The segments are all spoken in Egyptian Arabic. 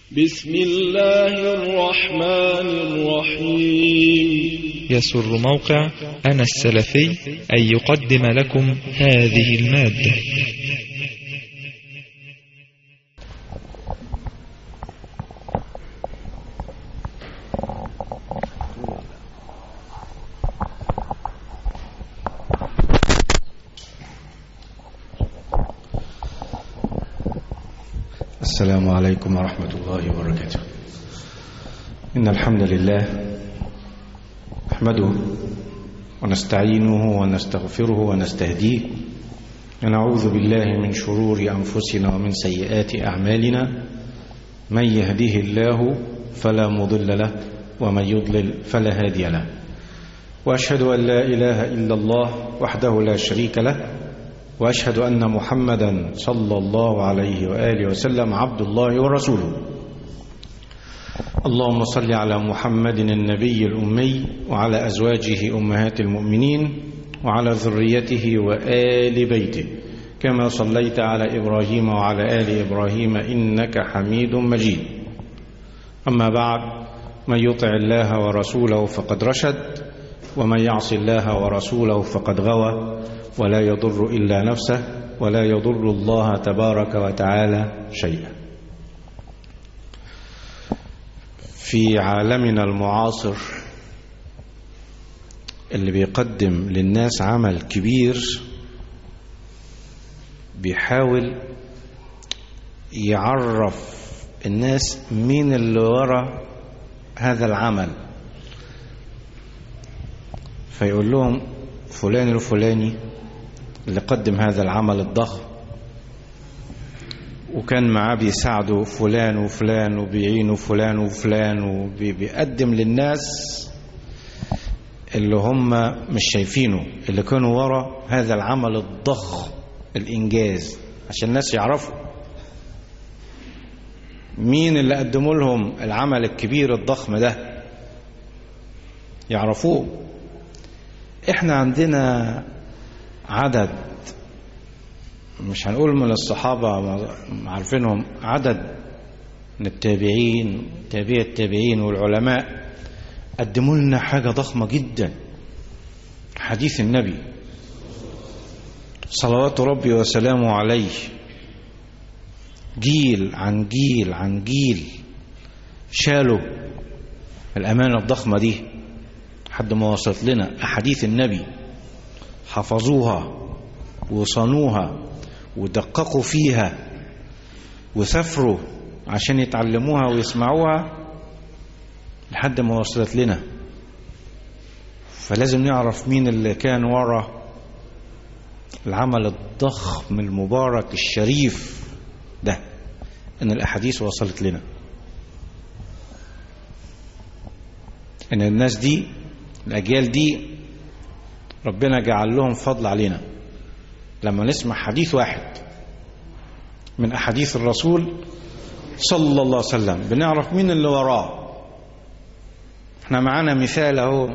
بسم الله الرحمن الرحيم يسر موقع أنا السلفي أن يقدم لكم هذه المادة السلام عليكم ورحمة الله وبركاته إن الحمد لله نحمده ونستعينه ونستغفره ونستهديه ونعوذ بالله من شرور أنفسنا ومن سيئات أعمالنا من يهده الله فلا مضل له ومن يضلل فلا هادي له وأشهد أن لا إله إلا الله وحده لا شريك له واشهد ان محمدا صلى الله عليه واله وسلم عبد الله ورسوله اللهم صل على محمد النبي الامي وعلى ازواجه امهات المؤمنين وعلى ذريته وال بيته كما صليت على ابراهيم وعلى ال ابراهيم انك حميد مجيد اما بعد من يطع الله ورسوله فقد رشد ومن يعص الله ورسوله فقد غوى ولا يضر إلا نفسه ولا يضر الله تبارك وتعالى شيئا في عالمنا المعاصر اللي بيقدم للناس عمل كبير بيحاول يعرف الناس مين اللي ورا هذا العمل فيقول لهم فلان الفلاني اللي قدم هذا العمل الضخم وكان معاه بيساعده فلان وفلان وبيعينه فلان وفلان وبيقدم للناس اللي هم مش شايفينه اللي كانوا ورا هذا العمل الضخم الإنجاز عشان الناس يعرفوا مين اللي قدموا لهم العمل الكبير الضخم ده يعرفوه احنا عندنا عدد مش هنقول من الصحابة عارفينهم عدد من التابعين تابع التابعين والعلماء قدموا لنا حاجة ضخمة جدا حديث النبي صلوات ربي وسلامه عليه جيل عن جيل عن جيل شالوا الأمانة الضخمة دي حد ما وصلت لنا أحاديث النبي حفظوها وصنوها ودققوا فيها وسافروا عشان يتعلموها ويسمعوها لحد ما وصلت لنا فلازم نعرف مين اللي كان ورا العمل الضخم المبارك الشريف ده ان الاحاديث وصلت لنا ان الناس دي الاجيال دي ربنا جعل لهم فضل علينا لما نسمع حديث واحد من أحاديث الرسول صلى الله عليه وسلم بنعرف مين اللي وراه احنا معانا مثال اهو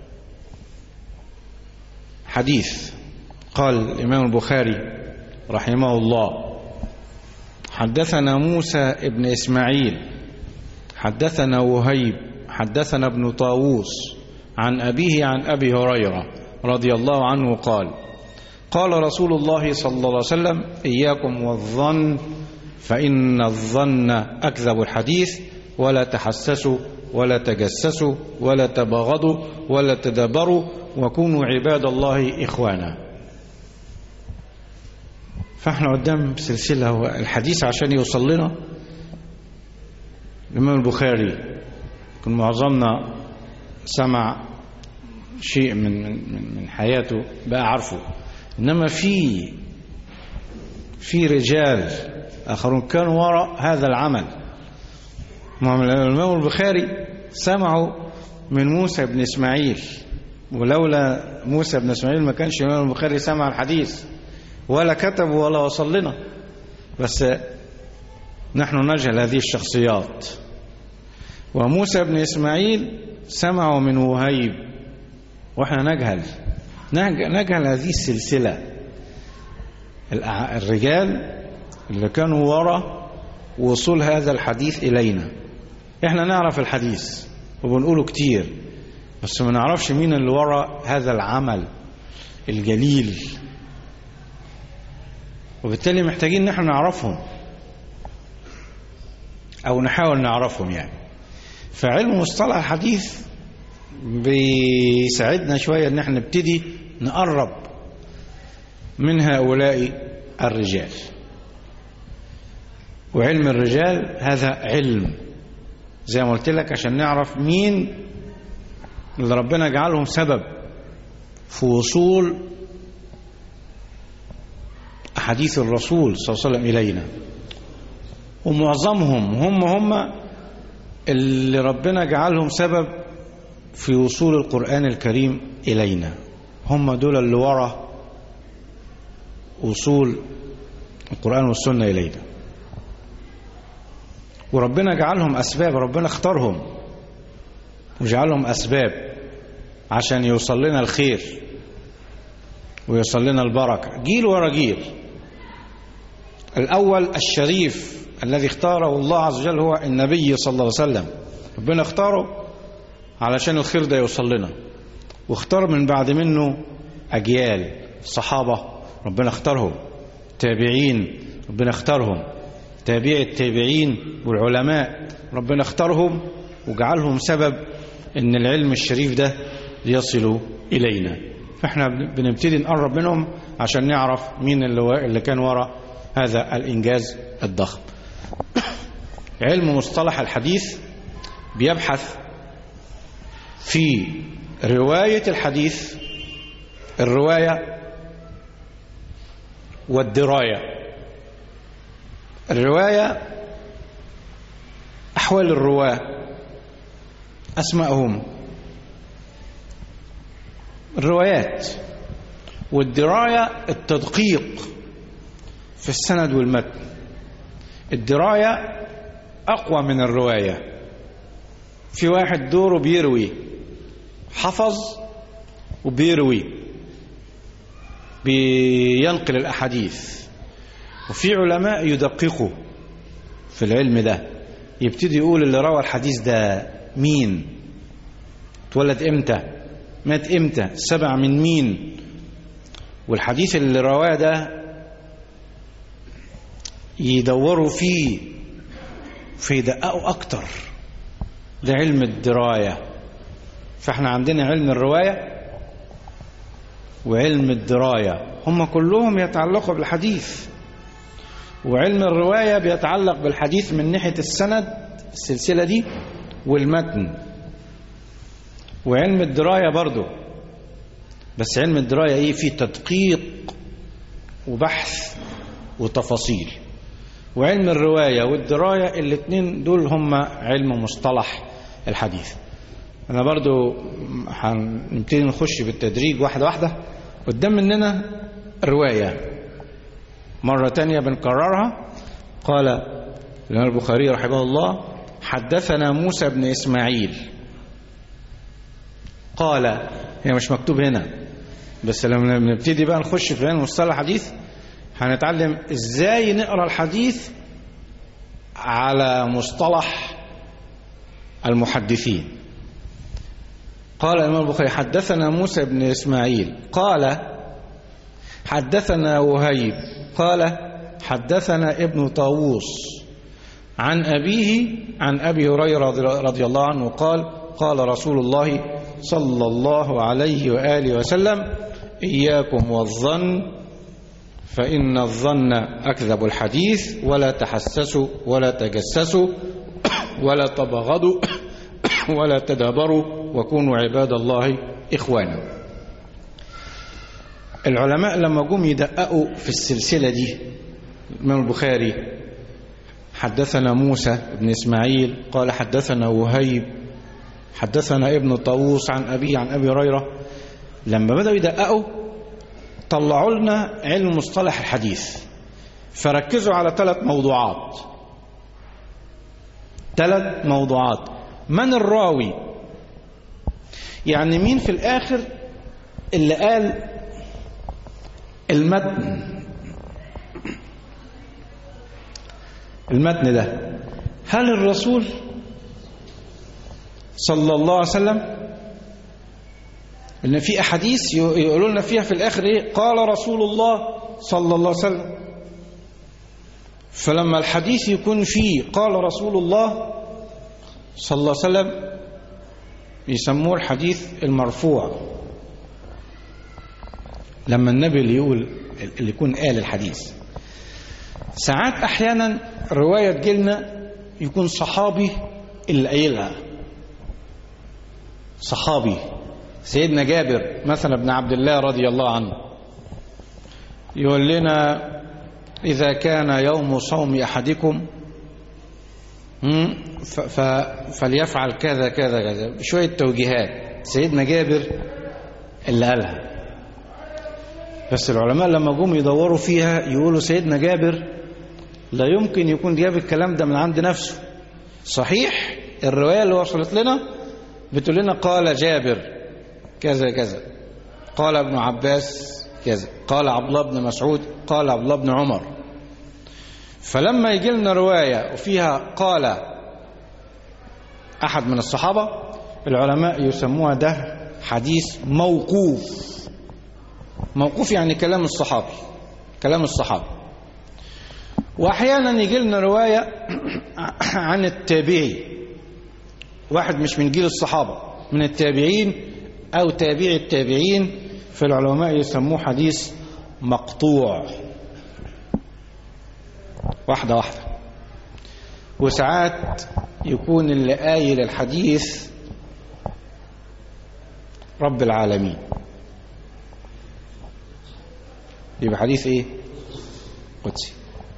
حديث قال الإمام البخاري رحمه الله حدثنا موسى ابن إسماعيل حدثنا وهيب حدثنا ابن طاووس عن أبيه عن أبي هريرة رضي الله عنه قال قال رسول الله صلى الله عليه وسلم إياكم والظن فإن الظن أكذب الحديث ولا تحسسوا ولا تجسسوا ولا تباغضوا ولا تدابروا وكونوا عباد الله إخوانا فاحنا قدام سلسلة الحديث عشان يوصل لنا الإمام البخاري كن معظمنا سمع شيء من من من حياته بقى عارفه انما في في رجال اخرون كانوا وراء هذا العمل الامام البخاري سمعوا من موسى بن اسماعيل ولولا موسى بن اسماعيل ما كانش الامام البخاري سمع الحديث ولا كتب ولا وصل لنا بس نحن نجهل هذه الشخصيات وموسى بن اسماعيل سمعوا من وهيب واحنا نجهل نجهل هذه السلسلة الرجال اللي كانوا ورا وصول هذا الحديث إلينا احنا نعرف الحديث وبنقوله كتير بس ما نعرفش مين اللي ورا هذا العمل الجليل وبالتالي محتاجين ان احنا نعرفهم او نحاول نعرفهم يعني فعلم مصطلح الحديث بيساعدنا شوية ان احنا نبتدي نقرب من هؤلاء الرجال وعلم الرجال هذا علم زي ما قلت لك عشان نعرف مين اللي ربنا جعلهم سبب في وصول أحاديث الرسول صلى الله عليه وسلم إلينا ومعظمهم هم هم اللي ربنا جعلهم سبب في وصول القرآن الكريم إلينا هم دول اللي ورا وصول القرآن والسنة إلينا وربنا جعلهم أسباب ربنا اختارهم وجعلهم أسباب عشان يوصل لنا الخير ويوصل لنا البركة جيل ورا جيل الأول الشريف الذي اختاره الله عز وجل هو النبي صلى الله عليه وسلم ربنا اختاره علشان الخير ده يوصل لنا واختار من بعد منه أجيال الصحابة ربنا اختارهم تابعين ربنا اختارهم تابع التابعين والعلماء ربنا اختارهم وجعلهم سبب ان العلم الشريف ده يصل إلينا فاحنا بنبتدي نقرب منهم عشان نعرف مين اللي, اللي كان وراء هذا الإنجاز الضخم علم مصطلح الحديث بيبحث في رواية الحديث الرواية والدراية الرواية أحوال الرواة أسماءهم الروايات والدراية التدقيق في السند والمتن الدراية أقوى من الرواية في واحد دوره بيروي حفظ وبيروي بينقل الأحاديث وفي علماء يدققوا في العلم ده يبتدي يقول اللي روى الحديث ده مين اتولد امتى مات امتى سبع من مين والحديث اللي رواه ده يدوروا فيه فيدققوا اكتر ده علم الدرايه فاحنا عندنا علم الروايه وعلم الدرايه هم كلهم يتعلقوا بالحديث وعلم الروايه بيتعلق بالحديث من ناحيه السند السلسله دي والمتن وعلم الدرايه برضو بس علم الدرايه ايه فيه تدقيق وبحث وتفاصيل وعلم الروايه والدرايه الاثنين دول هم علم مصطلح الحديث انا برضو هنبتدي نخش بالتدريج واحده واحده قدام مننا روايه مره تانية بنكررها قال الامام البخاري رحمه الله حدثنا موسى بن اسماعيل قال هي مش مكتوب هنا بس لما نبتدي بقى نخش في علم مصطلح الحديث هنتعلم ازاي نقرا الحديث على مصطلح المحدثين قال الإمام البخاري حدثنا موسى بن إسماعيل قال حدثنا وهيب قال حدثنا ابن طاووس عن أبيه عن أبي هريرة رضي الله عنه قال قال رسول الله صلى الله عليه وآله وسلم إياكم والظن فإن الظن أكذب الحديث ولا تحسسوا ولا تجسسوا ولا تبغضوا ولا تدابروا وكونوا عباد الله إخوانا العلماء لما جم يدققوا في السلسلة دي الإمام البخاري حدثنا موسى بن إسماعيل قال حدثنا وهيب حدثنا ابن طاووس عن أبي عن أبي هريرة لما بدأوا يدققوا طلعوا لنا علم مصطلح الحديث فركزوا على ثلاث موضوعات ثلاث موضوعات من الراوي يعني مين في الآخر اللي قال المتن المتن ده هل الرسول صلى الله عليه وسلم ان في احاديث يقولوا لنا فيها في الاخر ايه قال رسول الله صلى الله عليه وسلم فلما الحديث يكون فيه قال رسول الله صلى الله عليه وسلم يسموه الحديث المرفوع لما النبي اللي يقول اللي يكون قال الحديث ساعات احيانا روايه تجيلنا يكون صحابي اللي قايلها صحابي سيدنا جابر مثلا ابن عبد الله رضي الله عنه يقول لنا إذا كان يوم صوم أحدكم فليفعل كذا كذا كذا بشوية توجيهات سيدنا جابر اللي قالها بس العلماء لما جم يدوروا فيها يقولوا سيدنا جابر لا يمكن يكون جاب الكلام ده من عند نفسه صحيح الرواية اللي وصلت لنا بتقول لنا قال جابر كذا كذا قال ابن عباس كذا قال عبد الله بن مسعود قال عبد الله بن عمر فلما يجي لنا رواية وفيها قال أحد من الصحابة العلماء يسموها ده حديث موقوف موقوف يعني كلام الصحابي كلام الصحابي واحيانا يجي لنا روايه عن التابعي واحد مش من جيل الصحابه من التابعين او تابعي التابعين فالعلماء يسموه حديث مقطوع واحده واحده وساعات يكون اللي قايل الحديث رب العالمين يبقى حديث ايه قدسي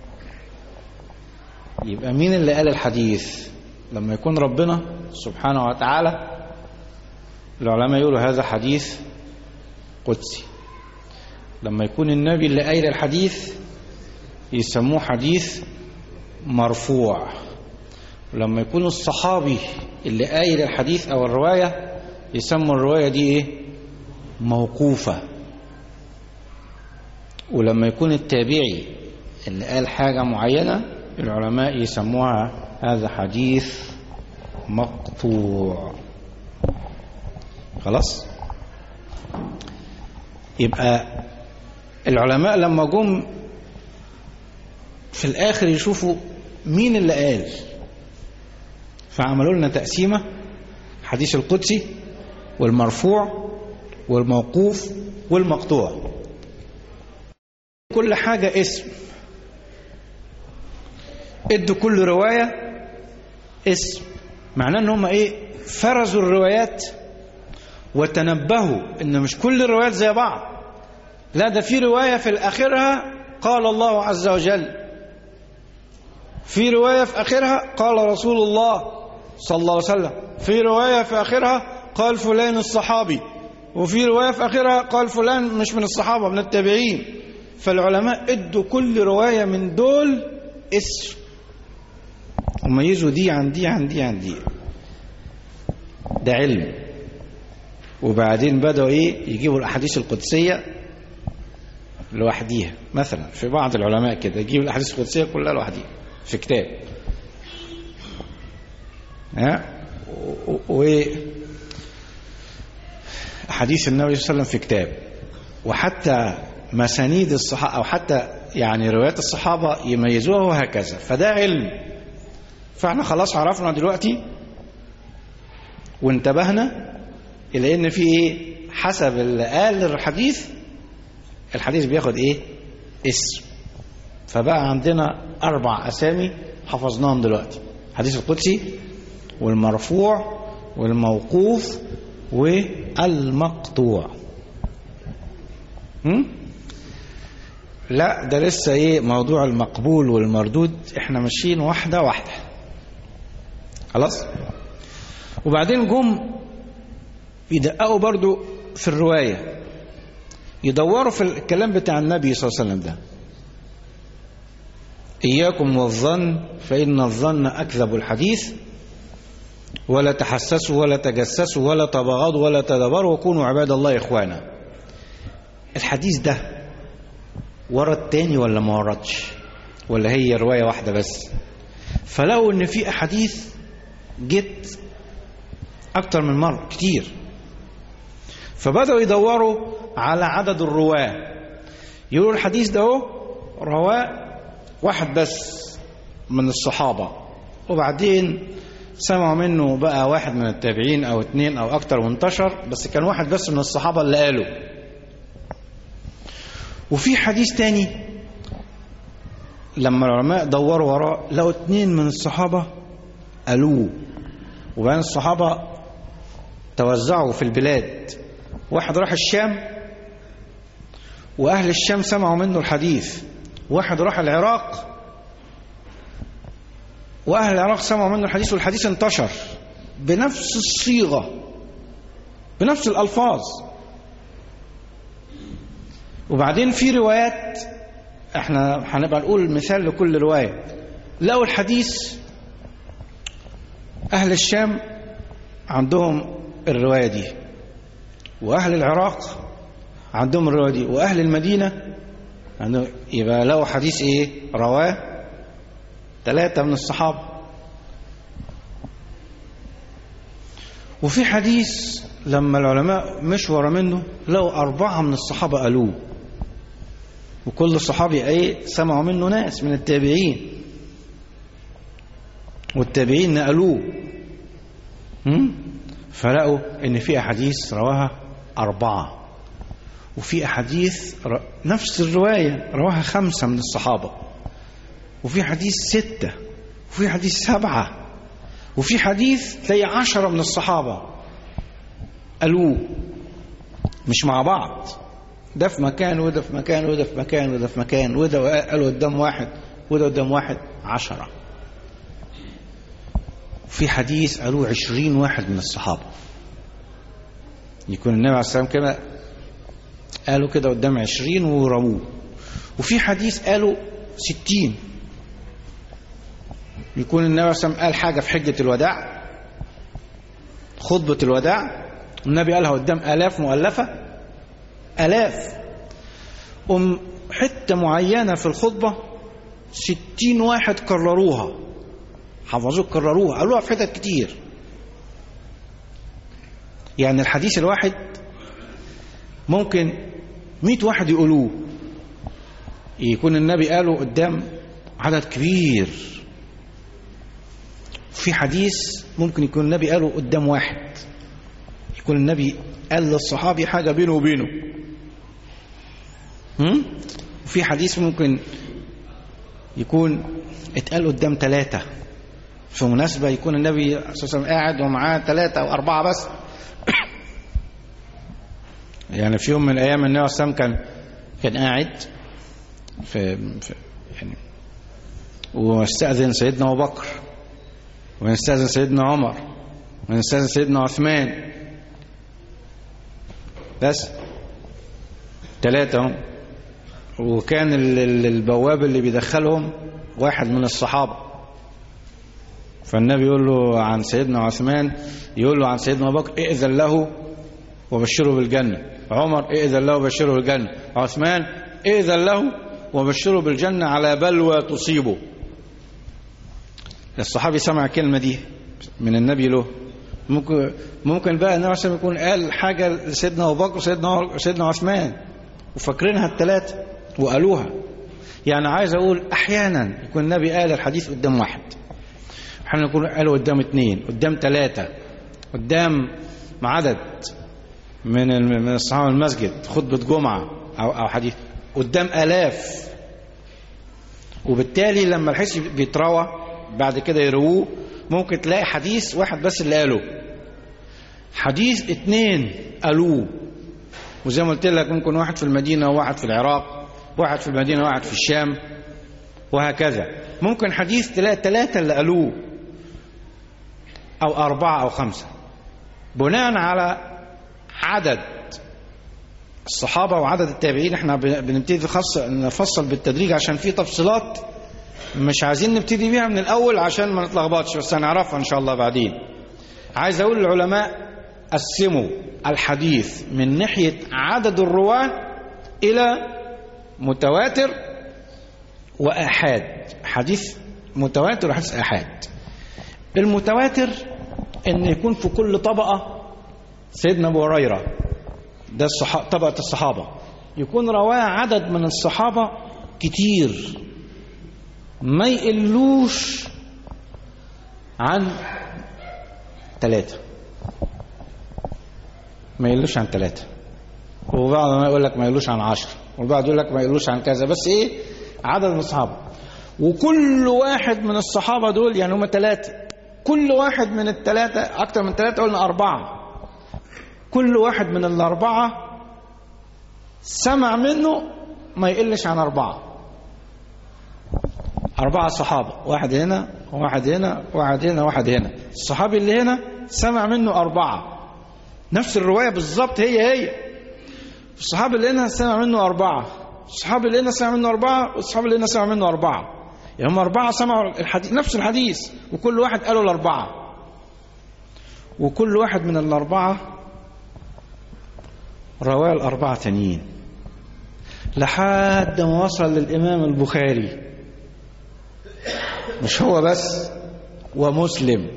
يبقى مين اللي قال الحديث لما يكون ربنا سبحانه وتعالى العلماء يقولوا هذا حديث قدسي لما يكون النبي اللي قايل الحديث يسموه حديث مرفوع ولما يكون الصحابي اللي قايل الحديث او الروايه يسموا الروايه دي ايه موقوفه ولما يكون التابعي اللي قال حاجة معينة العلماء يسموها هذا حديث مقطوع خلاص يبقى العلماء لما جم في الآخر يشوفوا مين اللي قال فعملوا لنا تقسيمة حديث القدسي والمرفوع والموقوف والمقطوع كل حاجة اسم ادوا كل رواية اسم معناه ان هم ايه فرزوا الروايات وتنبهوا ان مش كل الروايات زي بعض لا ده في رواية في الاخرها قال الله عز وجل في رواية في اخرها قال رسول الله صلى الله عليه وسلم في رواية في اخرها قال فلان الصحابي وفي رواية في اخرها قال فلان مش من الصحابة من التابعين فالعلماء ادوا كل رواية من دول اسم وميزوا دي عن دي عن دي عن دي ده علم وبعدين بدأوا ايه يجيبوا الاحاديث القدسية لوحديها مثلا في بعض العلماء كده يجيبوا الاحاديث القدسية كلها لوحديها في كتاب ها و حديث النبي صلى الله عليه وسلم في كتاب وحتى مسانيد الصحابة أو حتى يعني روايات الصحابة يميزوها وهكذا فده علم فاحنا خلاص عرفنا دلوقتي وانتبهنا إلى إن في إيه حسب اللي قال الحديث الحديث بياخد إيه اسم فبقى عندنا أربع أسامي حفظناهم دلوقتي الحديث القدسي والمرفوع والموقوف والمقطوع هم؟ لا ده لسه ايه موضوع المقبول والمردود احنا ماشيين واحدة واحدة خلاص وبعدين جم يدققوا برضو في الرواية يدوروا في الكلام بتاع النبي صلى الله عليه وسلم ده إياكم والظن فإن الظن أكذب الحديث ولا تحسسوا ولا تجسسوا ولا تبغضوا ولا تدبروا وكونوا عباد الله إخوانا الحديث ده ورد تاني ولا ما وردش ولا هي رواية واحدة بس فلقوا ان في احاديث جت اكتر من مرة كتير فبدأوا يدوروا على عدد الرواة يقولوا الحديث ده اهو رواه واحد بس من الصحابة وبعدين سمعوا منه بقى واحد من التابعين او اتنين او اكتر وانتشر بس كان واحد بس من الصحابة اللي قالوا وفي حديث تاني لما العلماء دوروا وراه لقوا اتنين من الصحابة قالوه وبعدين الصحابة توزعوا في البلاد واحد راح الشام وأهل الشام سمعوا منه الحديث واحد راح العراق وأهل العراق سمعوا منه الحديث والحديث انتشر بنفس الصيغة بنفس الألفاظ وبعدين في روايات احنا هنبقى نقول مثال لكل رواية لقوا الحديث أهل الشام عندهم الرواية دي وأهل العراق عندهم الرواية دي وأهل المدينة عندهم يبقى لقوا حديث إيه رواه ثلاثة من الصحابة وفي حديث لما العلماء مشوا ورا منه لقوا أربعة من الصحابة قالوه وكل صحابي ايه سمعوا منه ناس من التابعين والتابعين نقلوه فلقوا ان في احاديث رواها اربعه وفي احاديث نفس الروايه رواها خمسه من الصحابه وفي حديث سته وفي حديث سبعه وفي حديث تلاقي عشره من الصحابه قالوه مش مع بعض ده في مكان وده في مكان وده في مكان وده في مكان وده قالوا قدام واحد وده قدام واحد عشرة في حديث قالوه عشرين واحد من الصحابة يكون النبي عليه السلام كده قالوا كده قدام عشرين ورموه وفي حديث قالوا ستين يكون النبي عليه السلام قال حاجة في حجة الوداع خطبة الوداع النبي قالها قدام آلاف مؤلفة آلاف أم حتة معينة في الخطبة ستين واحد كرروها حفظوه كرروها قالوها في حتت كتير يعني الحديث الواحد ممكن مئة واحد يقولوه يكون النبي قاله قدام عدد كبير في حديث ممكن يكون النبي قاله قدام واحد يكون النبي قال للصحابي حاجة بينه وبينه وفي حديث ممكن يكون اتقال قدام ثلاثة في مناسبة يكون النبي صلى الله عليه وسلم قاعد ومعاه ثلاثة أو أربعة بس يعني في يوم من الأيام النبي صلى الله عليه وسلم كان كان قاعد في, في يعني واستأذن سيدنا أبو بكر ويستأذن سيدنا عمر ويستأذن سيدنا عثمان بس ثلاثة هم وكان البواب اللي بيدخلهم واحد من الصحابة فالنبي يقول له عن سيدنا عثمان يقول له عن سيدنا أبو بكر ائذن له وبشره بالجنة عمر ائذن له وبشره بالجنة عثمان ائذن له وبشره بالجنة على بلوى تصيبه الصحابي سمع الكلمة دي من النبي له ممكن ممكن بقى النبي صلى الله عليه وسلم يكون قال حاجة لسيدنا أبو بكر وسيدنا سيدنا عثمان وفاكرينها الثلاثة وقالوها يعني عايز أقول أحيانا يكون النبي قال الحديث قدام واحد احنا نكون قالوا قدام اثنين قدام ثلاثة قدام عدد من من الصحابة المسجد خطبة جمعة أو أو حديث قدام آلاف وبالتالي لما الحديث بيتروى بعد كده يرووه ممكن تلاقي حديث واحد بس اللي قاله حديث اتنين قالوه وزي ما قلت لك ممكن واحد في المدينة وواحد في العراق واحد في المدينة وواحد في الشام وهكذا ممكن حديث تلاقي ثلاثة اللي قالوه أو أربعة أو خمسة بناء على عدد الصحابة وعدد التابعين احنا بنبتدي نفصل بالتدريج عشان في تفصيلات مش عايزين نبتدي بيها من الأول عشان ما نتلخبطش بس هنعرفها إن شاء الله بعدين عايز أقول للعلماء قسموا الحديث من ناحية عدد الرواة إلى متواتر وآحاد حديث متواتر وحديث احاد المتواتر ان يكون في كل طبقه سيدنا ابو هريره ده الصحابة طبقه الصحابه يكون رواه عدد من الصحابه كتير ما يقلوش عن ثلاثة ما يقلوش عن ثلاثة وبعض ما يقول لك ما يقلوش عن عشر والبعض يقول لك ما يقلوش عن كذا بس ايه عدد من الصحابة وكل واحد من الصحابة دول يعني هم ثلاثة كل واحد من الثلاثة أكتر من ثلاثة قلنا أربعة كل واحد من الأربعة سمع منه ما يقلش عن أربعة أربعة صحابة واحد هنا واحد هنا واحد هنا واحد هنا الصحابي اللي هنا سمع منه أربعة نفس الرواية بالظبط هي هي الصحابي اللي هنا سمع منه أربعة الصحابي اللي هنا سمع منه أربعة والصحابي اللي هنا سمع منه أربعة يعني هم أربعة سمعوا الحديث نفس الحديث وكل واحد قالوا الأربعة وكل واحد من الأربعة رواه الأربعة تانيين لحد ما وصل للإمام البخاري مش هو بس ومسلم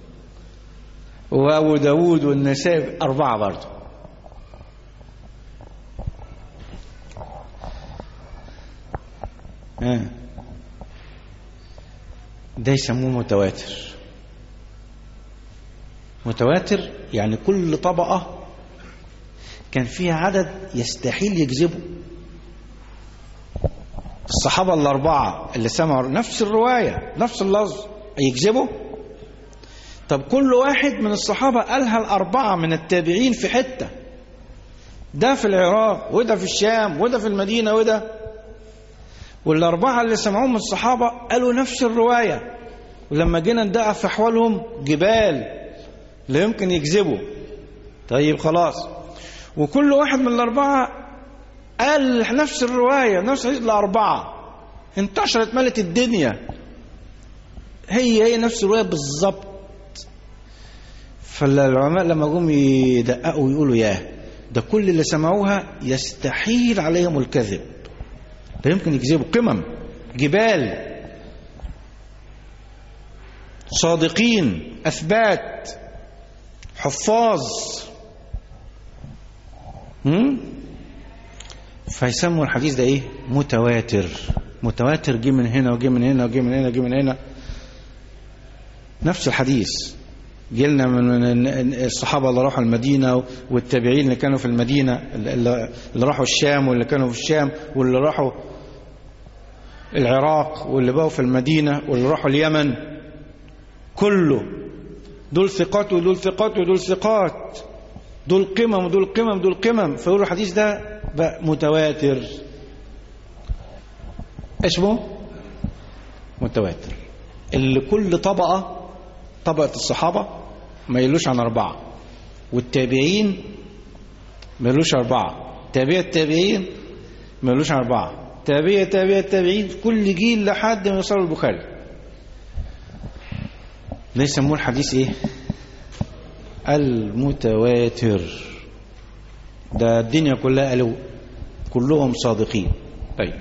وابو داود والنسائي أربعة برضه آه. ده يسموه متواتر متواتر يعني كل طبقة كان فيها عدد يستحيل يكذبه الصحابة الأربعة اللي سمعوا نفس الرواية نفس اللفظ يكذبوا طب كل واحد من الصحابة قالها الأربعة من التابعين في حتة ده في العراق وده في الشام وده في المدينة وده والأربعة اللي سمعوهم من الصحابة قالوا نفس الرواية ولما جينا ندقق في أحوالهم جبال لا يمكن يكذبوا طيب خلاص وكل واحد من الأربعة قال نفس الرواية نفس الأربعة انتشرت ملت الدنيا هي هي نفس الرواية بالظبط فالعلماء لما جم يدققوا يقولوا ياه ده كل اللي سمعوها يستحيل عليهم الكذب لا يمكن يكذبوا قمم جبال صادقين أثبات حفاظ هم؟ فيسموا الحديث ده ايه متواتر متواتر جه من هنا وجه من هنا وجه من هنا وجه من هنا نفس الحديث جيلنا من الصحابة اللي راحوا المدينة والتابعين اللي كانوا في المدينة اللي راحوا الشام واللي كانوا في الشام واللي راحوا العراق واللي بقوا في المدينة واللي راحوا اليمن كله دول ثقات ودول ثقات ودول ثقات دول قمم ودول قمم دول قمم فيقولوا الحديث ده بقى متواتر اسمه متواتر اللي كل طبقة طبقة الصحابة ما يقولوش عن أربعة والتابعين ما يقولوش أربعة تابع التابعين ما يقولوش عن أربعة تابع تابع التابعين كل جيل لحد ما يوصلوا البخاري ده يسموه الحديث ايه المتواتر ده الدنيا كلها قالوا كلهم صادقين طيب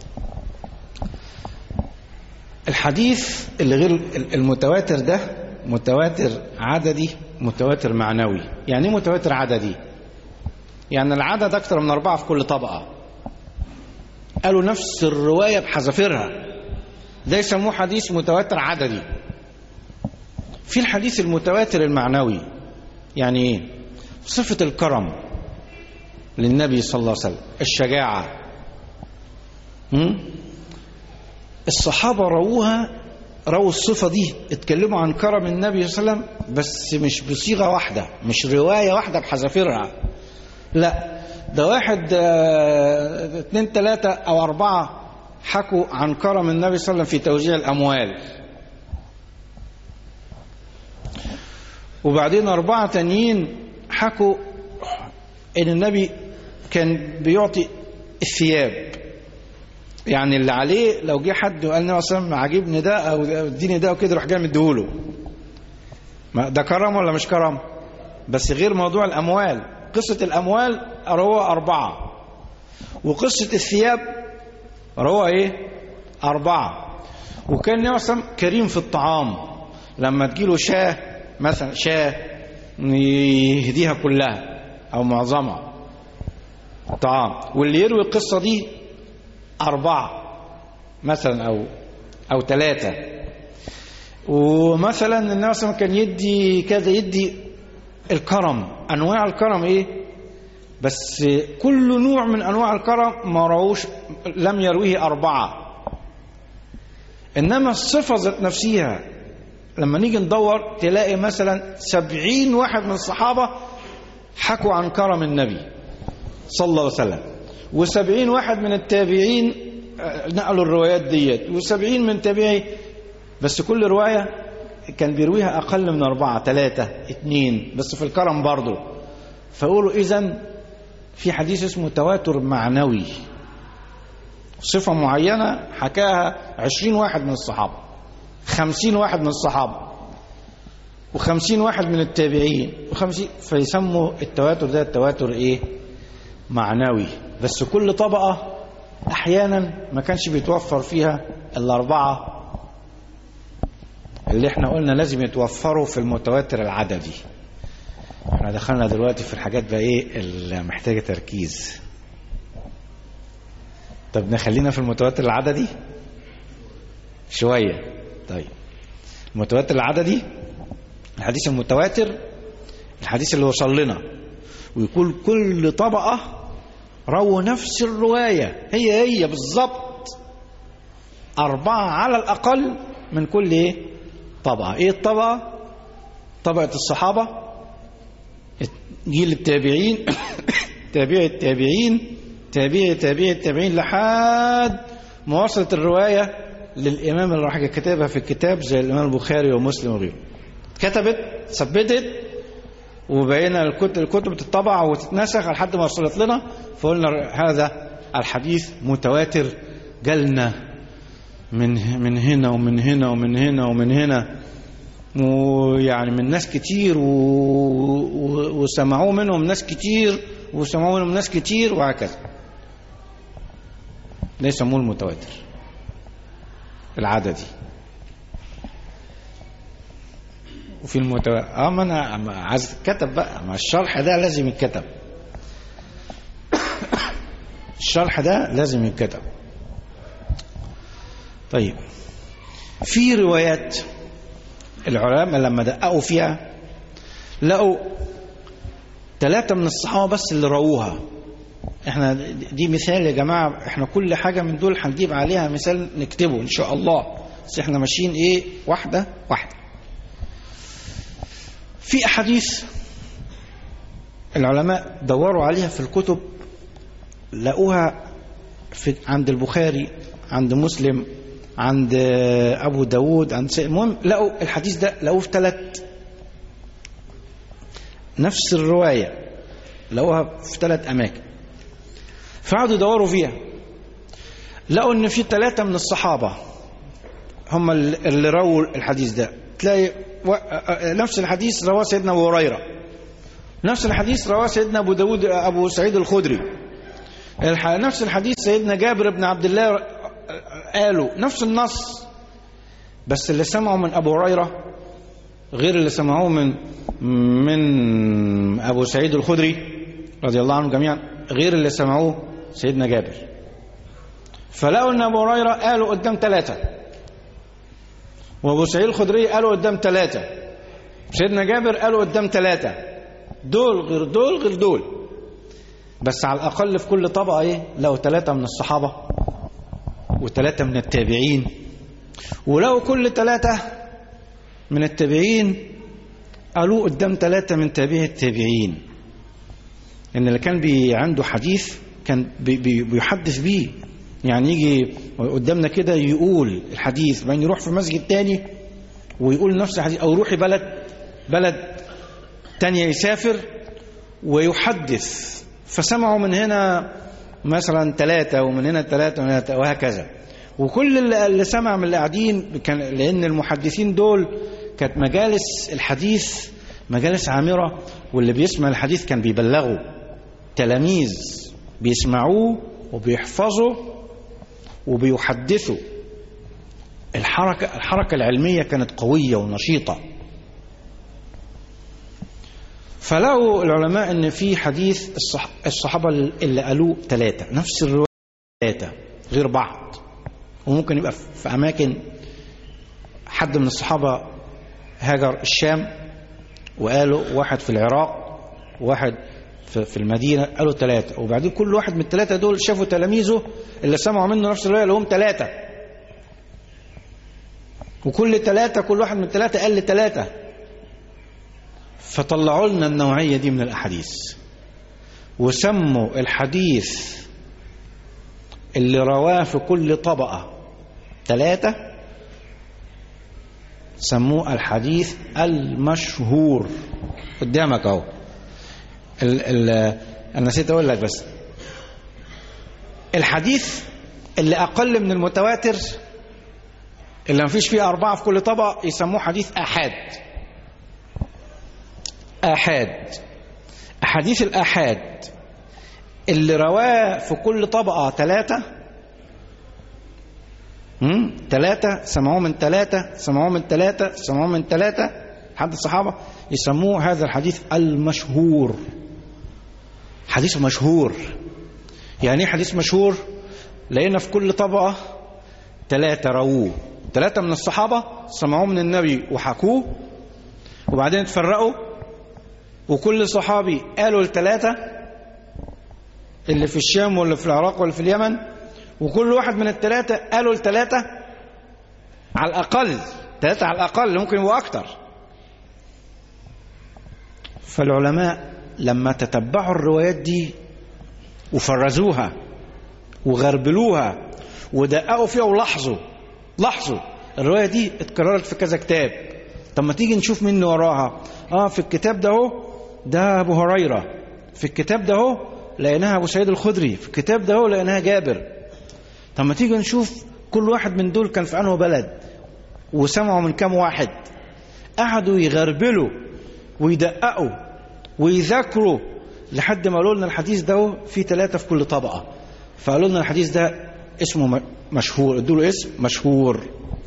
الحديث اللي غير المتواتر ده متواتر عددي متواتر معنوي يعني ايه متواتر عددي يعني العدد اكثر من اربعه في كل طبقه قالوا نفس الروايه بحذافيرها ده يسموه حديث متواتر عددي في الحديث المتواتر المعنوي يعني ايه صفه الكرم للنبي صلى الله عليه وسلم الشجاعه م? الصحابه رووها رووا الصفة دي اتكلموا عن كرم النبي صلى الله عليه وسلم بس مش بصيغة واحدة مش رواية واحدة بحذافيرها لا ده واحد اه اتنين تلاتة او اربعة حكوا عن كرم النبي صلى الله عليه وسلم في توزيع الاموال وبعدين اربعة تانيين حكوا ان النبي كان بيعطي الثياب يعني اللي عليه لو جه حد وقال لي مثلا عاجبني ده او اديني ده وكده راح جاي مديهوله ده كرم ولا مش كرم بس غير موضوع الاموال قصه الاموال روى اربعه وقصه الثياب روى ايه اربعه وكان النبي صلى الله عليه وسلم كريم في الطعام لما تجيله شاه مثلا شاه يهديها كلها او معظمها طعام واللي يروي القصة دي أربعة مثلا أو أو ثلاثة ومثلا النبي صلى الله عليه وسلم كان يدي كذا يدي الكرم أنواع الكرم إيه بس كل نوع من أنواع الكرم ما روش لم يرويه أربعة إنما الصفة ذات نفسها لما نيجي ندور تلاقي مثلا سبعين واحد من الصحابة حكوا عن كرم النبي صلى الله عليه وسلم وسبعين واحد من التابعين نقلوا الروايات ديت وسبعين من تابعي بس كل رواية كان بيرويها أقل من أربعة ثلاثة اثنين بس في الكرم برضه فقولوا إذن في حديث اسمه تواتر معنوي صفة معينة حكاها عشرين واحد من الصحابة خمسين واحد من الصحابة وخمسين واحد من التابعين وخمسين فيسموا التواتر ده التواتر ايه معنوي بس كل طبقة احيانا ما كانش بيتوفر فيها الاربعة اللي احنا قلنا لازم يتوفروا في المتواتر العددي احنا دخلنا دلوقتي في الحاجات بقى ايه اللي محتاجة تركيز طب نخلينا في المتواتر العددي شوية طيب المتواتر العددي الحديث المتواتر الحديث اللي وصل لنا ويكون كل طبقة رووا نفس الرواية هي هي بالظبط أربعة على الأقل من كل إيه طبقة إيه الطبقة طبقة الصحابة جيل التابعين تابع التابعين تابعي تابعي التابعين لحد ما وصلت الرواية للإمام اللي راح كتبها في الكتاب زي الإمام البخاري ومسلم وغيره كتبت ثبتت وبقينا الكتب, الكتب تطبع وتتنسخ لحد ما وصلت لنا فقلنا هذا الحديث متواتر جالنا من من هنا ومن هنا ومن هنا ومن هنا ويعني من ناس كتير و... و... وسمعوه منهم ناس كتير وسمعوه منهم ناس كتير وهكذا ده يسموه المتواتر العددي وفي المتواتر اه ما انا عايز تتكتب بقى ما الشرح ده لازم يتكتب الشرح ده لازم يتكتب طيب في روايات العلماء لما دققوا فيها لقوا ثلاثة من الصحابة بس اللي رووها احنا دي مثال يا جماعة احنا كل حاجة من دول هنجيب عليها مثال نكتبه ان شاء الله بس احنا ماشيين ايه واحدة واحدة في احاديث العلماء دوروا عليها في الكتب لقوها في عند البخاري عند مسلم عند ابو داود عند سيد المهم لقوا الحديث ده لقوه في ثلاث نفس الرواية لقوها في ثلاث أماكن فقعدوا يدوروا فيها لقوا ان في ثلاثة من الصحابة هم اللي رووا الحديث ده تلاقي نفس الحديث رواه سيدنا ابو هريره نفس الحديث رواه سيدنا ابو داود ابو سعيد الخدري نفس الحديث سيدنا جابر بن عبد الله قالوا نفس النص بس اللي سمعوا من ابو هريره غير اللي سمعوه من من ابو سعيد الخدري رضي الله عنهم جميعا غير اللي سمعوه سيدنا جابر فلقوا ان ابو هريره قالوا قدام ثلاثه وابو سعيد الخدري قالوا قدام ثلاثه سيدنا جابر قالوا قدام ثلاثه دول غير دول غير دول بس على الاقل في كل طبقه ايه لو ثلاثه من الصحابه وثلاثه من التابعين ولو كل ثلاثه من التابعين قالوا قدام ثلاثه من تابعي التابعين ان اللي كان بي عنده حديث كان بي بي بيحدث بيه يعني يجي قدامنا كده يقول الحديث بعدين يروح في مسجد تاني ويقول نفس الحديث او يروح بلد بلد تانية يسافر ويحدث فسمعوا من هنا مثلا ثلاثة ومن هنا ثلاثة وهكذا وكل اللي سمع من اللي قاعدين كان لأن المحدثين دول كانت مجالس الحديث مجالس عامرة واللي بيسمع الحديث كان بيبلغوا تلاميذ بيسمعوه وبيحفظوا وبيحدثوا الحركة الحركة العلمية كانت قوية ونشيطة فلقوا العلماء ان في حديث الصح... الصحابة اللي قالوه ثلاثة نفس الرواية ثلاثة غير بعض وممكن يبقى في أماكن حد من الصحابة هاجر الشام وقالوا واحد في العراق واحد في المدينة قالوا ثلاثة وبعدين كل واحد من الثلاثة دول شافوا تلاميذه اللي سمعوا منه نفس الرواية لهم ثلاثة وكل ثلاثة كل واحد من الثلاثة قال لثلاثة فطلعوا لنا النوعية دي من الأحاديث وسموا الحديث اللي رواه في كل طبقة ثلاثة سموه الحديث المشهور قدامك اهو ال ال انا نسيت اقول لك بس الحديث اللي اقل من المتواتر اللي ما فيش فيه اربعه في كل طبقه يسموه حديث احاد احاد احاديث الاحاد اللي رواه في كل طبقه ثلاثه ثلاثة سمعوه من ثلاثة سمعوه من ثلاثة سمعوه من ثلاثة حد الصحابة يسموه هذا الحديث المشهور حديث مشهور يعني ايه حديث مشهور لقينا في كل طبقة ثلاثة رووه ثلاثة من الصحابة سمعوه من النبي وحكوه وبعدين اتفرقوا وكل صحابي قالوا الثلاثة اللي في الشام واللي في العراق واللي في اليمن وكل واحد من الثلاثة قالوا الثلاثة على الأقل ثلاثة على الأقل ممكن يبقوا أكتر فالعلماء لما تتبعوا الروايات دي وفرزوها وغربلوها ودققوا فيها ولاحظوا لاحظوا الرواية دي اتكررت في كذا كتاب طب ما تيجي نشوف مين وراها اه في الكتاب ده اهو ده ابو هريره في الكتاب ده اهو لقيناها ابو سعيد الخدري في الكتاب ده اهو لقيناها جابر طب ما تيجي نشوف كل واحد من دول كان في انه بلد وسمعوا من كام واحد قعدوا يغربلوا ويدققوا ويذاكروا لحد ما قالوا لنا الحديث ده في ثلاثة في كل طبقة فقالوا لنا الحديث ده اسمه مشهور ادوا له اسم مشهور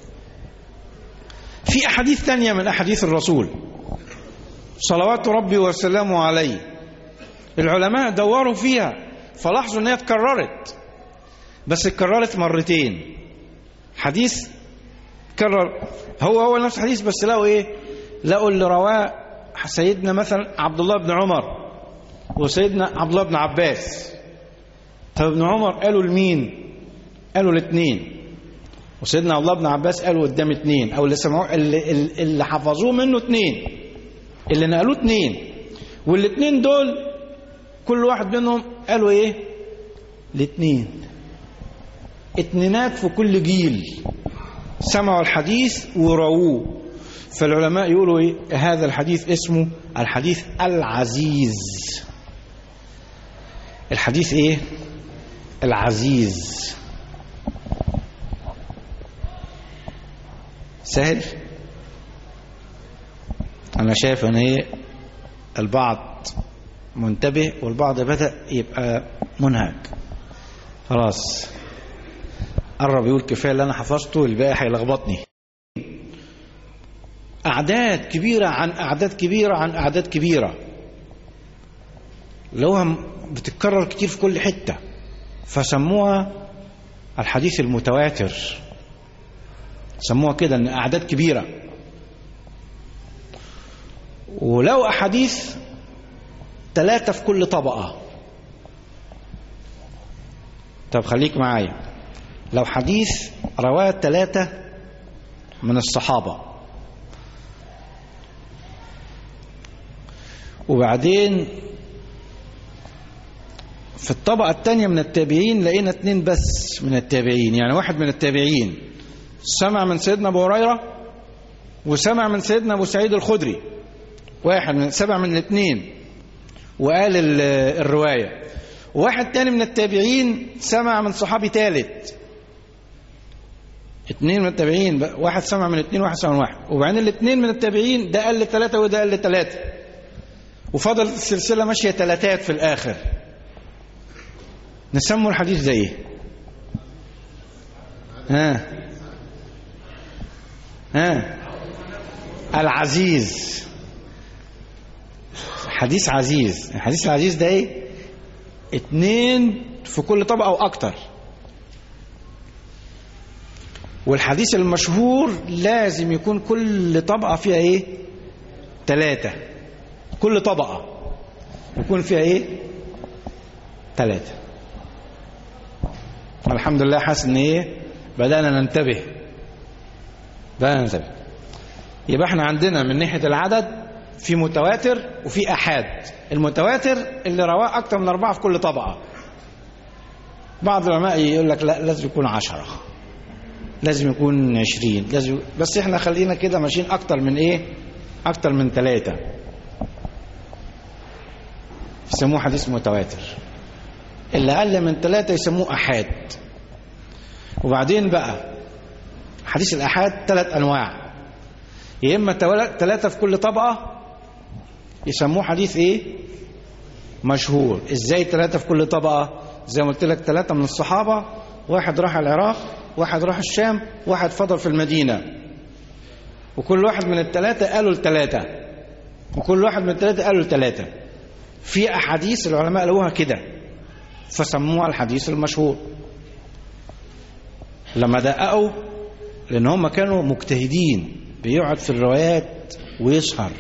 في أحاديث تانية من أحاديث الرسول صلوات ربي وسلامه عليه العلماء دوروا فيها فلاحظوا ان هي اتكررت بس اتكررت مرتين حديث كرر هو هو نفس الحديث بس لقوا ايه لقوا اللي رواه سيدنا مثلا عبد الله بن عمر وسيدنا عبد الله بن عباس طب ابن عمر قالوا لمين قالوا الاثنين وسيدنا عبد الله بن عباس قالوا قدام اثنين او اللي سمعوه اللي, اللي حفظوه منه اثنين اللي نقلوه اثنين والاثنين دول كل واحد منهم قالوا ايه الاثنين اتنينات في كل جيل سمعوا الحديث ورووه فالعلماء يقولوا ايه هذا الحديث اسمه الحديث العزيز الحديث ايه العزيز سهل انا شايف ان ايه البعض منتبه والبعض بدأ يبقى منهك خلاص قرب يقول كفايه اللي انا حفظته الباقي هيلخبطني اعداد كبيره عن اعداد كبيره عن اعداد كبيره لو بتتكرر كتير في كل حته فسموها الحديث المتواتر سموها كده ان اعداد كبيره ولو احاديث ثلاثه في كل طبقه طب خليك معايا لو حديث رواه ثلاثة من الصحابة وبعدين في الطبقة الثانية من التابعين لقينا اثنين بس من التابعين يعني واحد من التابعين سمع من سيدنا أبو هريرة وسمع من سيدنا أبو سعيد الخدري واحد من سمع من الاثنين وقال الرواية واحد تاني من التابعين سمع من صحابي ثالث اثنين من التابعين واحد سمع من اثنين واحد سمع من واحد وبعدين الاثنين من التابعين ده قال لثلاثة وده قال لثلاثة وفضل السلسلة ماشية ثلاثات في الآخر نسموا الحديث ده ايه ها ها العزيز حديث عزيز الحديث العزيز ده ايه اتنين في كل طبقة او اكتر والحديث المشهور لازم يكون كل طبقة فيها ايه تلاتة كل طبقة يكون فيها ايه تلاتة الحمد لله حاسس ان ايه بدأنا ننتبه بدأنا ننتبه يبقى احنا عندنا من ناحية العدد في متواتر وفي احاد المتواتر اللي رواه اكتر من اربعة في كل طبقة بعض العلماء يقول لك لا لازم يكون عشرة لازم يكون عشرين لازم بس احنا خلينا كده ماشيين اكتر من ايه اكتر من ثلاثة يسموه حديث متواتر اللي اقل من ثلاثة يسموه احاد وبعدين بقى حديث الاحاد ثلاث انواع يا اما ثلاثة في كل طبقة يسموه حديث ايه مشهور ازاي ثلاثة في كل طبقة زي ما قلت لك ثلاثة من الصحابة واحد راح العراق واحد راح الشام واحد فضل في المدينة وكل واحد من الثلاثة قالوا الثلاثة وكل واحد من الثلاثة قالوا الثلاثة في أحاديث العلماء لقوها كده فسموها الحديث المشهور لما دققوا لأن هم كانوا مجتهدين بيقعد في الروايات ويسهر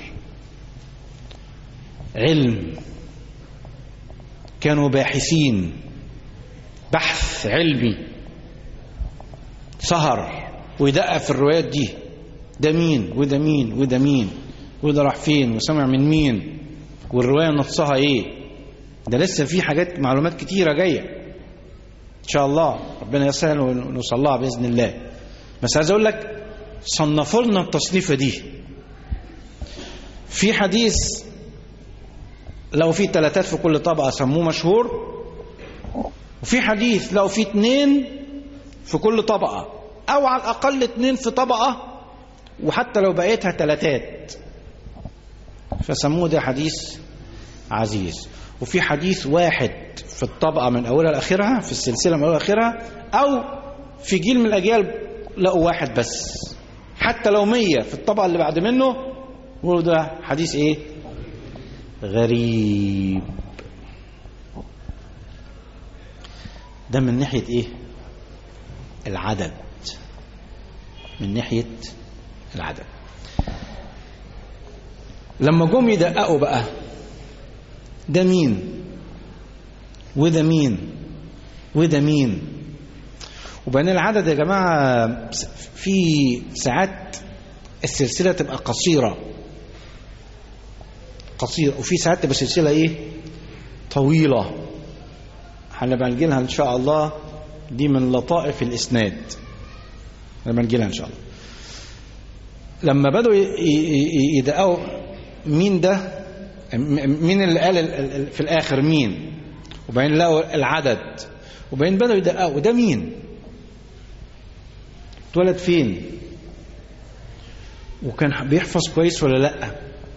علم كانوا باحثين بحث علمي سهر ويدقق في الروايات دي ده مين وده مين وده مين وده راح فين وسمع من مين والرواية نصها ايه ده لسه في حاجات معلومات كتيرة جاية ان شاء الله ربنا يسهل ونوصل لها بإذن الله بس عايز اقول لك صنفوا لنا التصنيفة دي في حديث لو في ثلاثات في كل طبقة سموه مشهور وفي حديث لو في اتنين في كل طبقة أو على الأقل اتنين في طبقة وحتى لو بقيتها تلاتات فسموه ده حديث عزيز وفي حديث واحد في الطبقة من أولها لآخرها في السلسلة من أولها لآخرها أو في جيل من الأجيال لقوا واحد بس حتى لو مية في الطبقة اللي بعد منه يقولوا ده حديث إيه غريب ده من ناحية إيه العدد من ناحية العدد لما جم يدققوا بقى ده مين وده مين وده مين وبين العدد يا جماعة في ساعات السلسلة تبقى قصيرة قصيرة وفي ساعات تبقى سلسلة ايه طويلة هنبقى نجيلها ان شاء الله دي من لطائف الاسناد لما نجيلها ان شاء الله لما بدوا يدققوا مين ده مين اللي قال في الاخر مين وبعدين لقوا العدد وبعدين بدأوا يدققوا ده مين اتولد فين وكان بيحفظ كويس ولا لا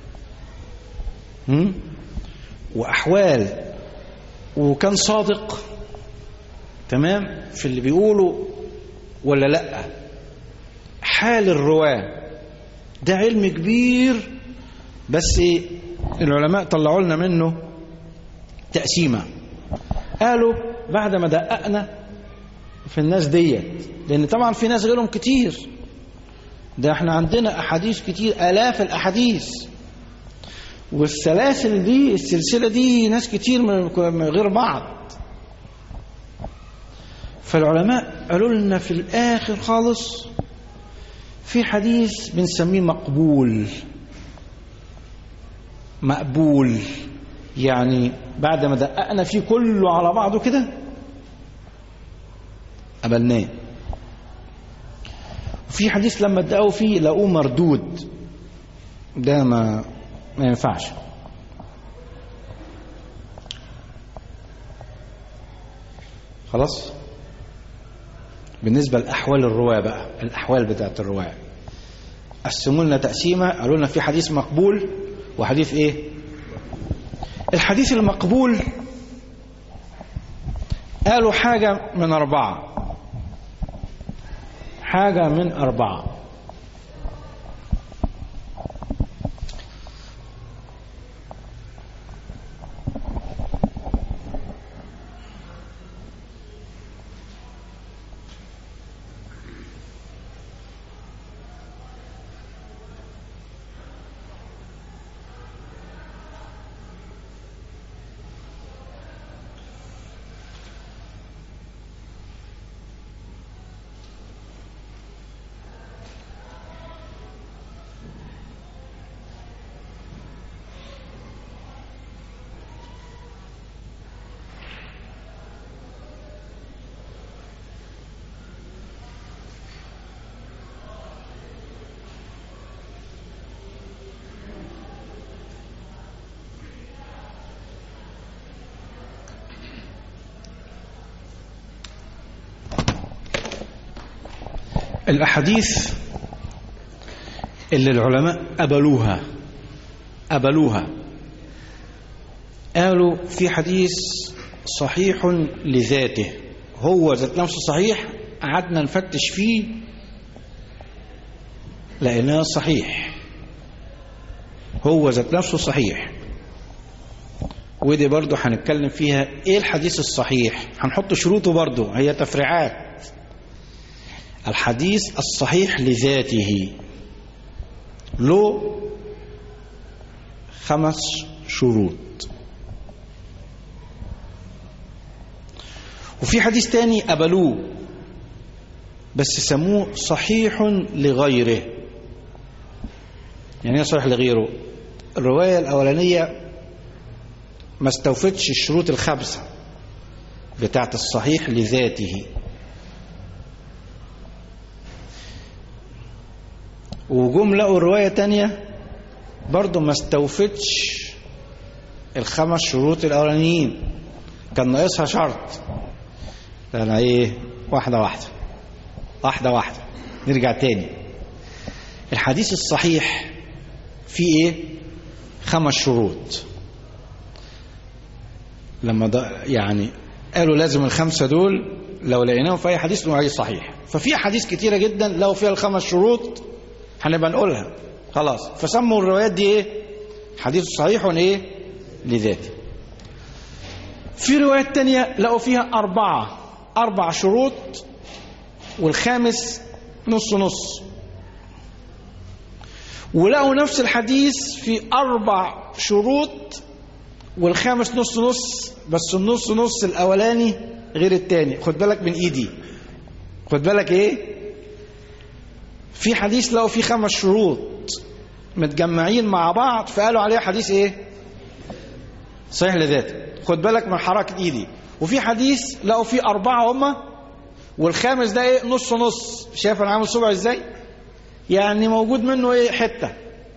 هم؟ واحوال وكان صادق تمام في اللي بيقوله ولا لا حال الرواه ده علم كبير بس العلماء طلعوا لنا منه تقسيمه قالوا بعد ما دققنا في الناس ديت لان طبعا في ناس غيرهم كتير ده احنا عندنا احاديث كتير الاف الاحاديث والسلاسل دي السلسله دي ناس كتير من غير بعض فالعلماء قالوا لنا في الاخر خالص في حديث بنسميه مقبول مقبول يعني بعد ما دققنا فيه كله على بعضه كده قبلناه وفي حديث لما ادقوا فيه لقوه مردود ده ما ما ينفعش خلاص بالنسبة لأحوال الرواة بقى الأحوال بتاعت الرواة قسموا لنا تقسيمة قالوا لنا في حديث مقبول وحديث ايه الحديث المقبول قالوا حاجة من أربعة حاجة من أربعة الأحاديث اللي العلماء أبلوها أبلوها قالوا في حديث صحيح لذاته هو ذات نفسه صحيح قعدنا نفتش فيه لقيناه صحيح هو ذات نفسه صحيح ودي برضو هنتكلم فيها ايه الحديث الصحيح هنحط شروطه برضو هي تفريعات الحديث الصحيح لذاته له خمس شروط وفي حديث تاني قبلوه بس سموه صحيح لغيره يعني ايه صحيح لغيره الرواية الأولانية ما استوفتش الشروط الخمسة بتاعت الصحيح لذاته وجم لقوا رواية تانية برضو ما استوفتش الخمس شروط الأولانيين كان ناقصها شرط أنا إيه واحدة واحدة واحدة واحدة نرجع تاني الحديث الصحيح فيه إيه خمس شروط لما ده يعني قالوا لازم الخمسة دول لو لقيناهم في أي حديث نقول عليه صحيح ففي أحاديث كتيرة جدا لو فيها الخمس شروط هنبقى نقولها خلاص فسموا الروايات دي ايه حديث صحيح ايه لذاته في روايات تانية لقوا فيها أربعة أربع شروط والخامس نص نص ولقوا نفس الحديث في أربع شروط والخامس نص نص بس النص نص الأولاني غير التاني خد بالك من إيدي خد بالك إيه في حديث لقوا فيه خمس شروط متجمعين مع بعض فقالوا عليه حديث ايه صحيح لذاته خد بالك من حركة ايدي وفي حديث لقوا فيه أربعة هما والخامس ده ايه نص نص شايف انا عامل صبع ازاي يعني موجود منه ايه حتة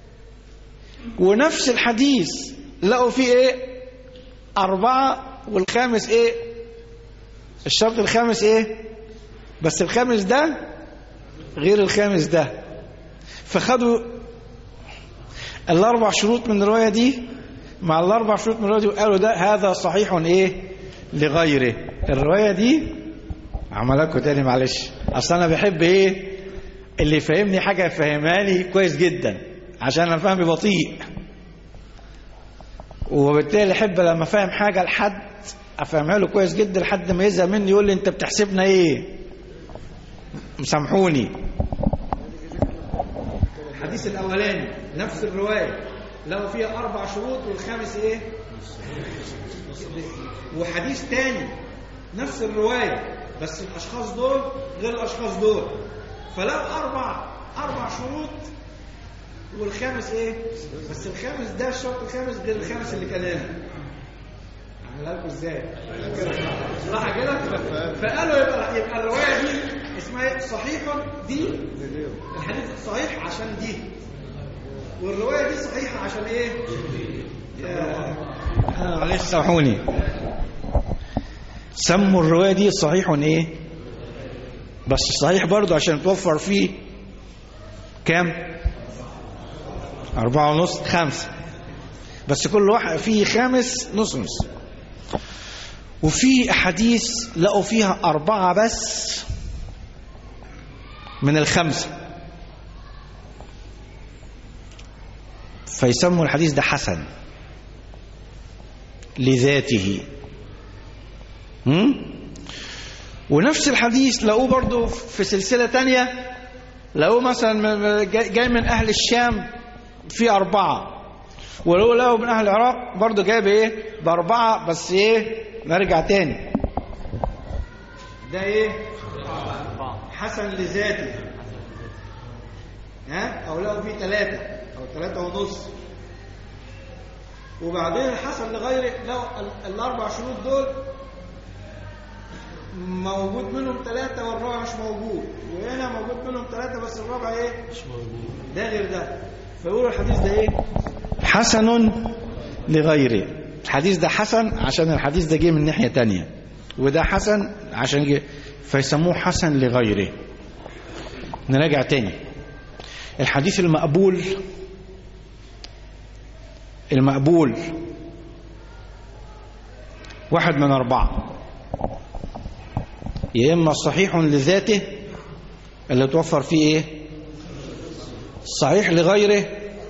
ونفس الحديث لقوا فيه ايه أربعة والخامس ايه الشرط الخامس ايه بس الخامس ده غير الخامس ده فخدوا الاربع شروط من الروايه دي مع الاربع شروط من الروايه دي وقالوا ده هذا صحيح ايه لغيره الروايه دي عملكوا تاني معلش اصل انا بحب ايه اللي يفهمني حاجه يفهمها لي كويس جدا عشان انا فهمي بطيء وبالتالي احب لما فاهم حاجه لحد افهمها له كويس جدا لحد ما يزهق مني يقول لي انت بتحسبنا ايه مسامحوني الحديث الاولاني نفس الروايه لو فيها اربع شروط والخامس ايه وحديث تاني نفس الروايه بس الاشخاص دول غير الاشخاص دول فلو اربع اربع شروط والخامس ايه بس الخامس ده الشرط الخامس غير الخامس اللي كان هنا عملها لكم ازاي صح كده فقالوا يبقى يبقى الروايه دي اسمها ايه صحيحه دي الحديث صحيح عشان دي والروايه دي صحيحه عشان ايه آه معلش سامحوني سموا الروايه دي صحيح ايه بس صحيح برضو عشان توفر فيه كام أربعة ونص خمسة بس كل واحد فيه خامس نص نص وفي أحاديث لقوا فيها أربعة بس من الخمسة فيسموا الحديث ده حسن لذاته هم؟ ونفس الحديث لقوه برضو في سلسلة تانية لقوه مثلا جاي من أهل الشام في أربعة ولو لقوا من أهل العراق برضو جاي بإيه بأربعة بس إيه نرجع تاني ده إيه حسن لذاته ها أو لقوا فيه ثلاثة أو ثلاثة ونص وبعدين الحسن لغيره لو الأربع شروط دول موجود منهم ثلاثة والرابع مش موجود وهنا موجود منهم ثلاثة بس الرابع ايه مش موجود ده غير ده فيقولوا الحديث ده ايه حسن لغيره الحديث ده حسن عشان الحديث ده جه من ناحية تانية وده حسن عشان جه فيسموه حسن لغيره نراجع تاني الحديث المقبول المقبول واحد من أربعة يا إما صحيح لذاته اللي توفر فيه إيه صحيح لغيره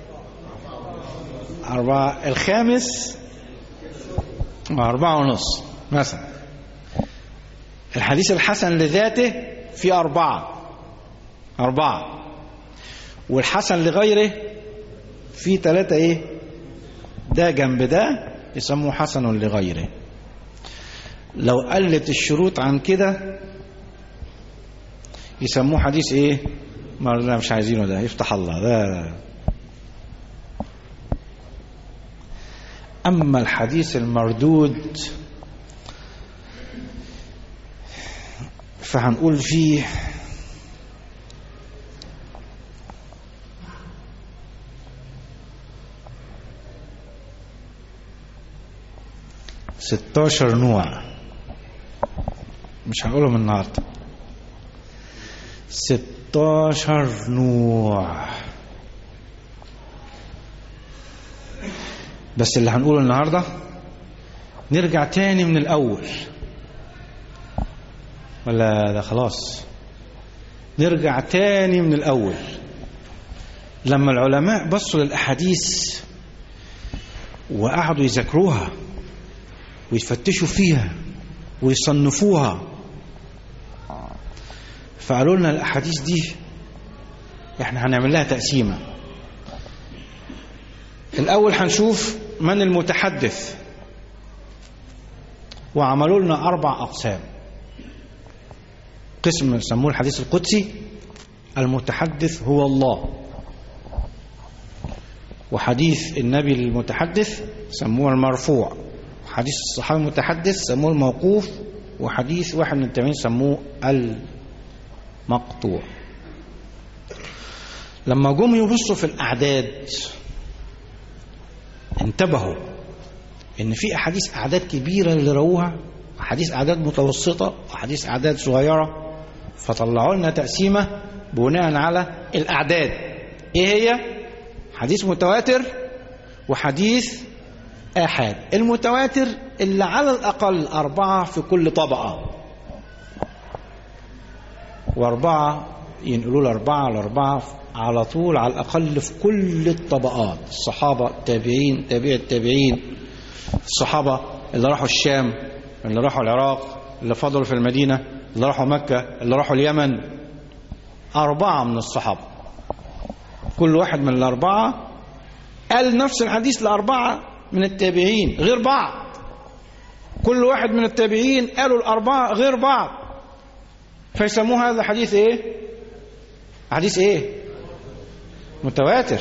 أربعة الخامس أربعة ونص مثلا الحديث الحسن لذاته في أربعة أربعة والحسن لغيره في ثلاثة إيه ده جنب ده يسموه حسن لغيره لو قلت الشروط عن كده يسموه حديث ايه ما لا مش عايزينه ده يفتح الله ده اما الحديث المردود فهنقول فيه ستاشر نوع مش هنقولهم النهارده ستاشر نوع بس اللي هنقوله النهارده نرجع تاني من الأول ولا ده خلاص نرجع تاني من الأول لما العلماء بصوا للأحاديث وقعدوا يذاكروها ويفتشوا فيها ويصنفوها فقالوا لنا الأحاديث دي احنا هنعمل لها تقسيمة الأول هنشوف من المتحدث وعملوا لنا أربع أقسام قسم سموه الحديث القدسي المتحدث هو الله وحديث النبي المتحدث سموه المرفوع حديث الصحابي المتحدث سموه الموقوف وحديث واحد من التابعين سموه المقطوع لما جم يبصوا في الأعداد انتبهوا ان في احاديث اعداد كبيره اللي رووها احاديث اعداد متوسطه واحاديث اعداد صغيره فطلعوا لنا تقسيمه بناء على الاعداد ايه هي حديث متواتر وحديث آحاد المتواتر اللي على الأقل أربعة في كل طبقة وأربعة ينقلوا الأربعة الأربعة على طول على الأقل في كل الطبقات الصحابة التابعين تابع التابعين الصحابة اللي راحوا الشام اللي راحوا العراق اللي فضلوا في المدينة اللي راحوا مكة اللي راحوا اليمن أربعة من الصحابة كل واحد من الأربعة قال نفس الحديث لأربعة من التابعين غير بعض كل واحد من التابعين قالوا الأربعة غير بعض فيسموه هذا حديث إيه حديث إيه متواتر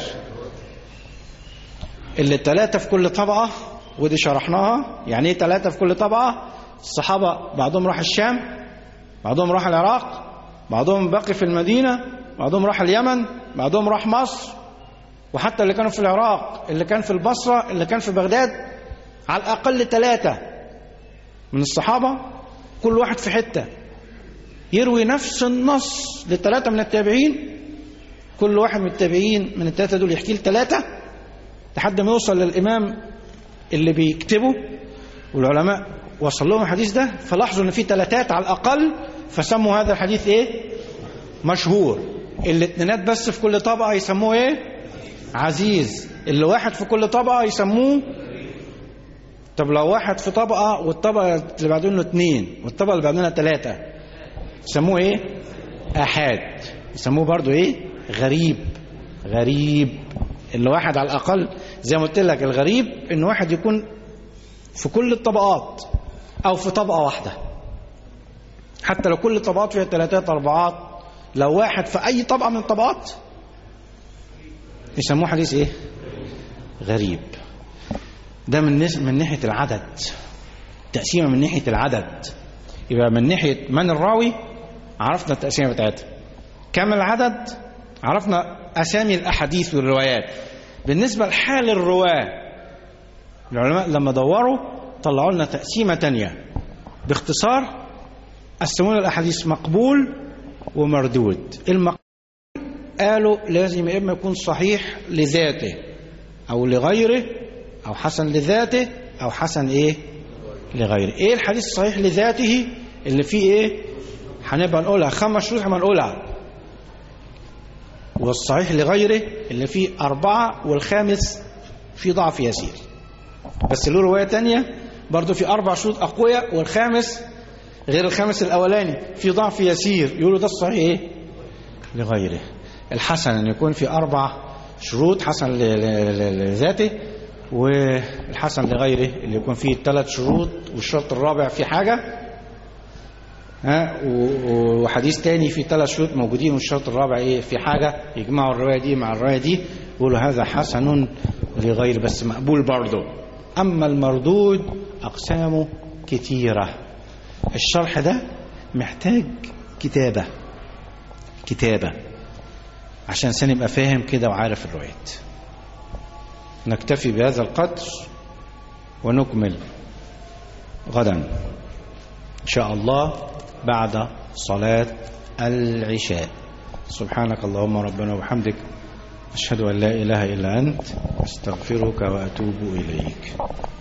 اللي التلاتة في كل طبقة ودي شرحناها يعني ايه تلاتة في كل طبقة الصحابة بعضهم راح الشام بعضهم راح العراق بعضهم بقي في المدينة بعضهم راح اليمن بعضهم راح مصر وحتى اللي كانوا في العراق اللي كان في البصرة اللي كان في بغداد على الأقل ثلاثة من الصحابة كل واحد في حتة يروي نفس النص للثلاثة من التابعين كل واحد من التابعين من الثلاثة دول يحكي لثلاثة لحد ما يوصل للإمام اللي بيكتبه والعلماء وصل لهم الحديث ده فلاحظوا ان في ثلاثات على الأقل فسموا هذا الحديث ايه مشهور الاثنينات بس في كل طبقة يسموه ايه عزيز اللي واحد في كل طبقة يسموه طب لو واحد في طبقة والطبقة اللي بعدين له اثنين والطبقة اللي بعدين ثلاثة يسموه ايه احاد يسموه برضو ايه غريب غريب اللي واحد على الاقل زي ما قلت لك الغريب ان واحد يكون في كل الطبقات او في طبقة واحدة حتى لو كل الطبقات فيها ثلاثات اربعات لو واحد في اي طبقة من الطبقات يسموه حديث ايه غريب ده من نس... من ناحيه العدد تقسيمه من ناحيه العدد يبقى من ناحيه من الراوي عرفنا التقسيمه بتاعتها كم العدد عرفنا اسامي الاحاديث والروايات بالنسبه لحال الرواه العلماء لما دوروا طلعوا لنا تقسيمه تانية باختصار قسموا لنا الاحاديث مقبول ومردود المقبول قالوا لازم يا إما يكون صحيح لذاته أو لغيره أو حسن لذاته أو حسن إيه لغيره إيه الحديث الصحيح لذاته اللي فيه إيه هنبقى نقولها خمس شروط هنبقى نقولها والصحيح لغيره اللي فيه أربعة والخامس فيه ضعف يسير بس له رواية تانية برضو في أربع شروط أقوياء والخامس غير الخامس الأولاني في ضعف يسير يقولوا ده الصحيح إيه لغيره الحسن أن يكون في أربع شروط حسن ل- ل- ل- لذاته والحسن لغيره اللي يكون فيه ثلاث شروط والشرط الرابع في حاجة ها و- وحديث تاني في ثلاث شروط موجودين والشرط الرابع ايه في حاجة يجمعوا الرواية دي مع الرواية دي يقولوا هذا حسن لغير بس مقبول برضه أما المردود أقسامه كتيرة الشرح ده محتاج كتابة كتابة عشان سن يبقى فاهم كده وعارف الروايات نكتفي بهذا القدر ونكمل غدا إن شاء الله بعد صلاة العشاء سبحانك اللهم ربنا وبحمدك أشهد أن لا إله إلا أنت أستغفرك وأتوب إليك